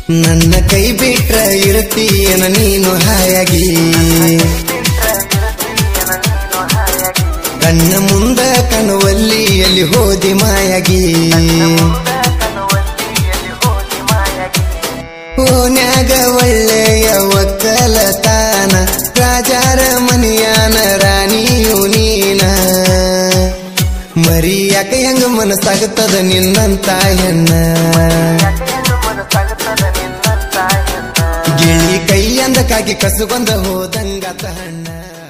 ನನ್ನ ಕೈ ಬಿಟ್ರ ಇರ್ತೀಯನ ನೀನು ಹಾಯಾಗಿ ಕಣ್ಣ ಮುಂದ ಕಣುವಲ್ಲಿ ಎಲ್ಲಿ ಹೋದಿ ಮಾಯಾಗಿ ಓನ್ಯಾಗ ಒಳ್ಳೆಯ ಒಕ್ಕಲತಾನ ರಾಜಾರ ಮನಿಯಾನ ರಾಣಿಯು ನೀನ ಮರಿಯಾಕ ಹೆಂಗ ಮನಸ್ಸಾಗುತ್ತದ ನಿನ್ನಂತ ಹೆಣ್ಣ ಗಿಳಿ ಕೈಯಂದ ಕಾಗಿ ಕಸುಗೊಂದ ಹೋದಂಗಾತ ಹಣ್ಣ